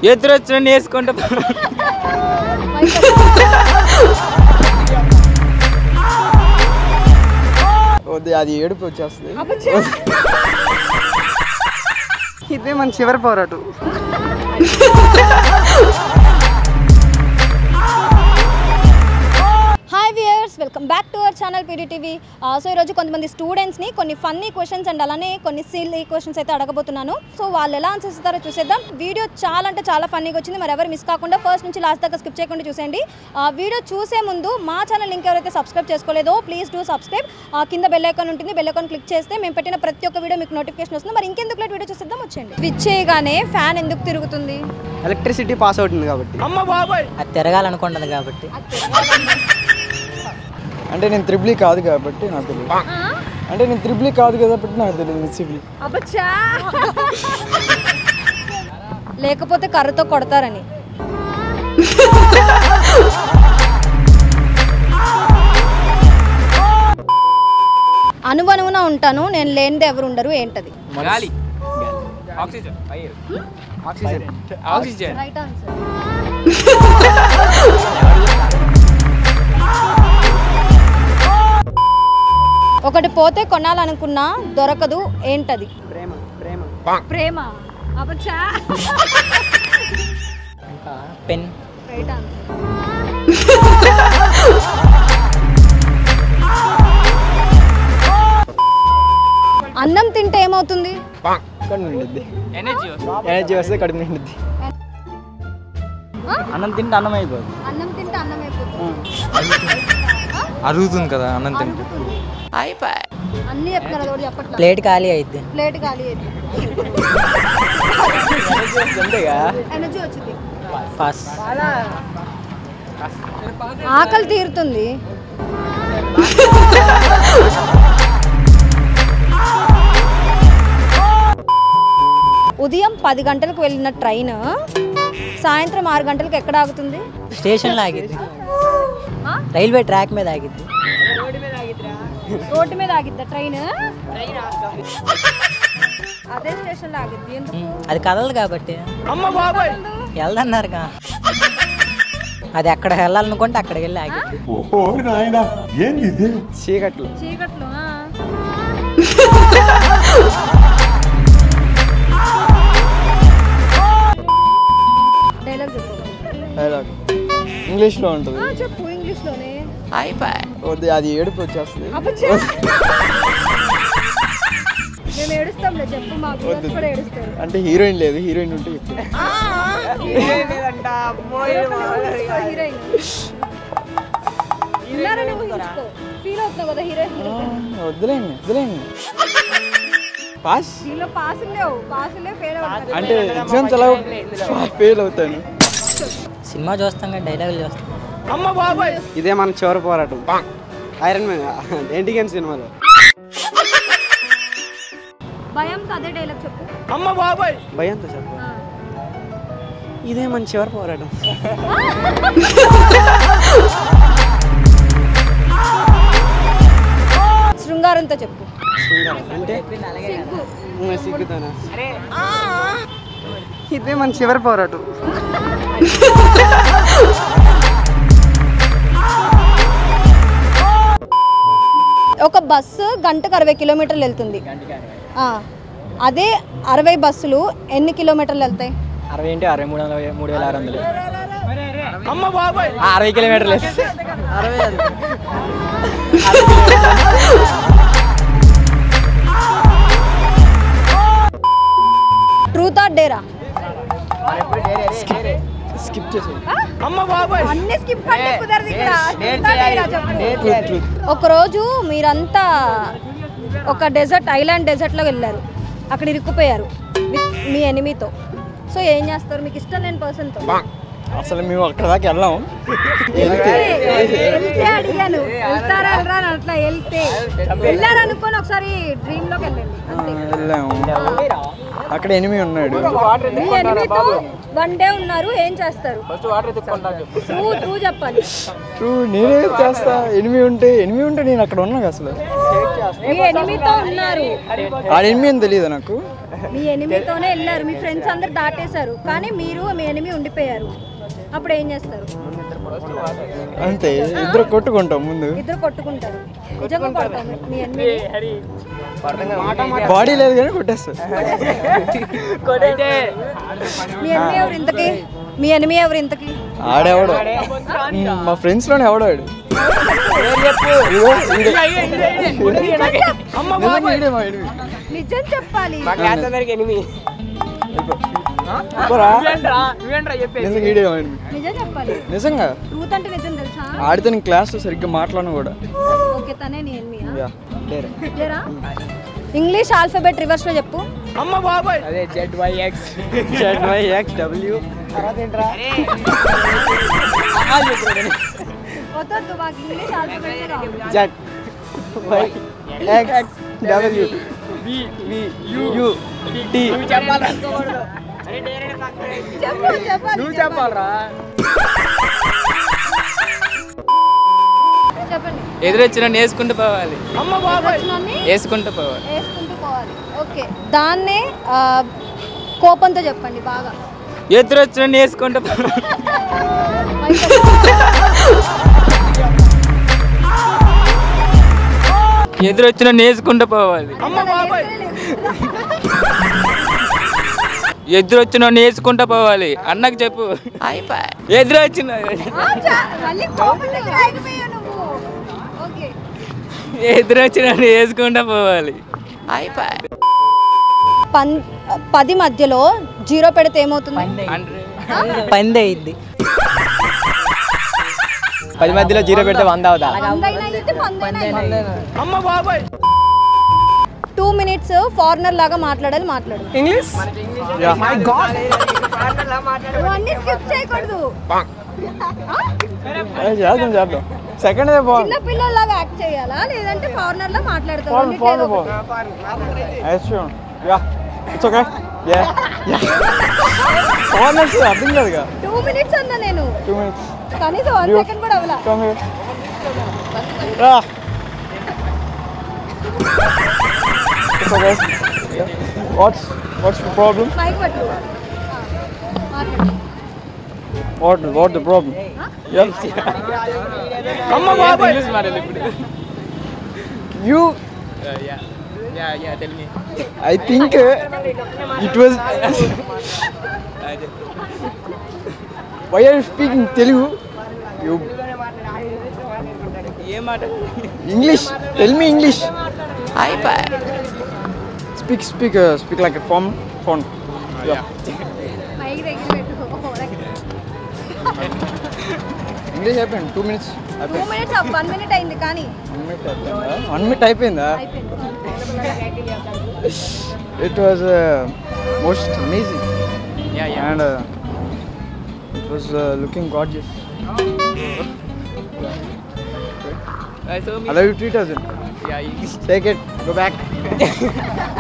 ఎదురు వచ్చిన నేర్చుకుంటే వద్దు అది ఏడుపు వచ్చేస్తుంది ఇదే మన చివరి పోరాటం hi viewers welcome back to our channel PDTV so ఈరోజు కొంతమంది స్టూడెంట్స్ని కొన్ని ఫన్నీ క్వశ్చన్స్ అండ్ అలానే కొన్ని సిల్లీ క్వశ్చన్స్ అయితే అడగబోతున్నాను సో వాళ్ళు ఎలా ఆన్సర్స్ ఇస్తారో చూసేద్దాం వీడియో చాలా అంటే చాలా ఫన్నీగా వచ్చింది మరి ఎవరు మిస్ కాకుండా ఫస్ట్ నుంచి లాస్ట్ దాకా స్కిప్ చేయకుండా చూసేయండి ఆ వీడియో చూసే ముందు మా ఛానల్ లింక్ ఎవరైతే సబ్స్క్రైబ్ చేసుకోలేదో ప్లీజ్ డూ సబ్స్క్రైబ్ కింద బెల్ ఐకాన్ ఉంటుంది బెల్ ఐకాన్ క్లిక్ చేస్తే మేము పెట్టిన ప్రతి ఒక్క వీడియో మీకు నోటిఫికేషన్ వస్తుంది మరి ఇంకెందుకు లేట్ వీడియో చూసేద్దాం వచ్చేయండి స్విచ్ చేయగానే ఫ్యాన్ ఎందుకు తిరుగుతుంది ఎలక్ట్రిసిటీ పాస్ అవుతుంది కాబట్టి అది తిరగాలనుకుంటుంది కాబట్టి అంటే నేను త్రిబ్లీ కాదు కాబట్టి నాకు తెలియదు అంటే నేను త్రిబ్లీ కాదు కాబట్టి నాకు తెలియదు సిబ్లీ అబ్బచ్చా లేకపోతే కర్రతో కొడతారని అనువనువున ఉంటాను నేను లేనిది ఎవరు ఉండరు ఏంటది గాలి oxygen oxygen oxygen right answer ఒకటి పోతే కొనాలనుకున్నా దొరకదు ఏంటది ప్రేమ ప్రేమ ప్రేమ అబ్బచ్చా ఇంకా పెన్ రైట్ ఆన్సర్ అన్నం తింటే ఏమవుతుంది కడుపు నిండిద్ది ఎనర్జీ ఎనర్జీ వస్తే కడుపు నిండిద్ది అన్నం తింటే అన్నం అయిపోదు అన్నం తింటే అన్నం అయిపోతుంది అరుగుతుంది కదా అన్నం తింటే అన్ని చెప్తున్నారు అది కూడా చెప్పట్లేదు ప్లేట్ ఖాళీ అయిద్ది ప్లేట్ ఖాళీ అయింది అంతేగా ఎనర్జీ వచ్చింది ఫస్ట్ ఆకలి తీరుతుంది ఉదయం పది గంటలకు వెళ్ళిన ట్రైన్ సాయంత్రం ఆరు గంటలకు ఎక్కడ ఆగుతుంది స్టేషన్లో ఆగిద్ది ఆ? రైల్వే ట్రాక్ మీద ఆగిద్ది రోడ్డు మీద ఆగిద్దా ట్రైన్ అదే స్టేషన్లో ఆగిద్ది ఎందుకు ఉమ్, అది కదలదు కాబట్టి వెళ్దన్నారుగా అది ఎక్కడ వెళ్ళాలనుకుంటే అక్కడికి వెళ్ళి ఆగిద్ది చీకట్లు చీకట్లో ఆ. డైలాగ్ చెప్పు డైలాగ్ ఇంగ్లీష్లో ఉంటుంది ఆ, చెప్పు ఇంగ్లీష్లోనే వద్దు అది ఏడుపు వచ్చేస్తుంది అబ్బచ్చా. మేము ఏడుస్తాంలే చెప్పు మా వద్దు. కూడా ఏడుస్తారు అంటే హీరోయిన్ లేదు హీరోయిన్ ఉంటే చెప్పు హీరోయిన్ ఉన్నారని ఊహించుకో ఫీల్ అవుతున్నావు కదా హీరోయిన్ ఆ, వద్దులేండి వద్దులేండి పాస్ దీనిలో పాసులు లేవు పాసులు లేవు ఫెయిల్ అవుతుంది అంటే ఎగ్జామ్స్ ఎలా ఫెయిల్ అవుతాను సినిమా చూస్తాం కానీ డైలాగులు చూస్తాం ఇదే మన చివరి పోరాటం ఐరన్ మ్యాన్ ఎన్టీఎన్ సినిమాలో భయంతో అదే డైలాగ్ చెప్పు భయంతో చెప్పు ఇదే మన చివరి పోరాటం శృంగారంతో చెప్పు శృంగారం. అంటే ఉమ్, సిగ్గుతానా ఇదే మన చివరి పోరాటం ఒక బస్సు గంటకు అరవై కిలోమీటర్లు వెళ్తుంది ఆ, అదే అరవై బస్సులు ఎన్ని కిలోమీటర్లు వెళ్తాయి అరవై ఏంటి అరవై మూడు వందల మూడు వేల ఆరు వందలు అరవై కిలోమీటర్లు ట్రూత్ ఆర్ డేరా స్కిప్ చేసేది అన్ని స్కిప్ అంటే కుదరదు ఇక్కడ Truth or dare చెప్పు. ఒకరోజు మీరంతా ఒక డెజర్ట్ ఐలాండ్ డెజర్ట్లో వెళ్ళారు అక్కడ ఇరుక్కుపోయారు మీ- మీ ఎనిమితో సో ఏం చేస్తారు మీకు ఇష్టం లేని పర్సన్తో అసలు మేము అక్కడ దాకా వెళ్ళాము వెళ్తే అడిగాను వెళ్తారా వెళ్ళరా అని అట్లా వెళ్తే వెళ్ళారనుకొని ఒకసారి డ్రీమ్ లోకి వెళ్ళండి అంతే వెళ్ళాము అక్కడ ఎనిమి ఉన్నాడు మీ ఎనిమితో వన్ డే ఉన్నారు ఏం చేస్తారు ట్రూ ట్రూ చెప్పాలి ట్రూ నేనే చేస్తా ఎనిమి ఉంటే ఎనిమి ఉంటే నేను అక్కడ ఉన్నా అసలు మీ ఎనిమితో ఉన్నారు ఆ ఎనిమి అని తెలియదు నాకు మీ ఎనిమితోనే వెళ్ళారు మీ ఫ్రెండ్స్ అందరు దాటేశారు కానీ మీరు మీ ఎనిమి ఉండిపోయారు అప్పుడు ఏం చేస్తారు అంతే ఇద్దరు కొట్టుకుంటాం ముందు ఇద్దరు కొట్టుకుంటారు నిజంగా కొడతారు మీ ఎనిమి బాడీ లేదు కానీ కొట్టేస్తారు మీ ఎనిమి ఎవరు ఇంతకి మీ ఎనిమి ఎవరు ఇంతకి ఆడెవడో మ్, మా ఫ్రెండ్స్ లోనే ఎవడో వాడు. ఇదిగో, ఈడే. నిజంగా ఈడే మా enemy. నిజం చెప్పాలి వెళ్ళిపో. వెళ్ళిపోరా. నిజంగా ఈడే మా enemy. నిజం చెప్పాలి నిజంగా ట్రూత్ అంటే నిజం తెలుసా ఆడితే నేను క్లాస్లో సరిగ్గా మాట్లాడను కూడా ఓకే తనే నీ ఎనిమి యా లేరే లేరా ఇంగ్లీష్ ఆల్ఫాబెట్ రివర్స్ లో చెప్పు అదే Z Y X Z Y X W వద్దొద్దు మాకు English alphabet Z Y X W V V U T చెప్పు చెప్పాలి నువ్వు చెప్పాలరా చెప్పండి ఎదురొచ్చిన వేసుకుంటూ పోవాలి వచ్చినోన్ని వేసుకుంటూ పోవాలి వేసుకుంటూ పోవాలి ఓకే దాన్నే ఆ, కోపంతో చెప్పండి బాగా ఎదురొచ్చిన వేసుకుంటూ పోవాలి ఎదురొచ్చిన నేసుకుంటూ పోవాలి ఎదురొచ్చిన నేసుకుంటూ పోవాలి అన్నకు చెప్పు ఎదురొచ్చిన ఆ, చా- మళ్ళీ కోపం దగ్గర ఆగిపోయావు నువ్వు ఓకే ఎదురొచ్చిన వేసుకుంటూ పోవాలి పన్ పది మధ్యలో జీరో పెడితే ఏమవుతుంది హండ్రెడ్ పంది అయింది పది మధ్యలో జీరో పెడితే వంద అవుదా వందైనా అయ్యింది, పందైనా అయ్యింది. టూ మినిట్స్ ఫారినర్ లాగా మాట్లాడాలి మాట్లాడు ఇంగ్లీష్ ఇవన్నీ స్కిప్ చేయకూడదు ఏ, చేద్దాం చేద్దాం సెకండ్ డే బాగుంది చిన్న పిల్లల్లాగా యాక్ట్ చేయాలా లేదంటే ఫారినర్ లా మాట్లాడతావు ఫార్మ్ రెండిట్లో ఫార్మ్ ఏదో ఒకటి. బాగుంది ఐస్ yeah it's okay yeah yeah foreigners అర్థం కాదుగా టూ మినిట్స్ అన్నా నేను టూ మినిట్స్ కనీసం వన్ You- సెకండ్ కూడా అవలా కమ్ హియర్ రా it's okay what's what's the problem mike పట్టు ఆ, మాట్లాడు what what the problem yeah English మాట్లాడు ఇప్పుడు you yeah yeah yeah tell me I think it was why are speaking Telugu you ఏం మాట English tell me English speak speak speak like a form phone mike దగ్గర పెట్టు English అయిపోయింది two minutes two minutes one minute అయింది కానీ one minute అయిపోయిందా one minute అయిపోయిందా అయిపోయింది it was most amazing yeah yeah and it was looking gorgeous so మీ అలా you treat us yeah English take it go back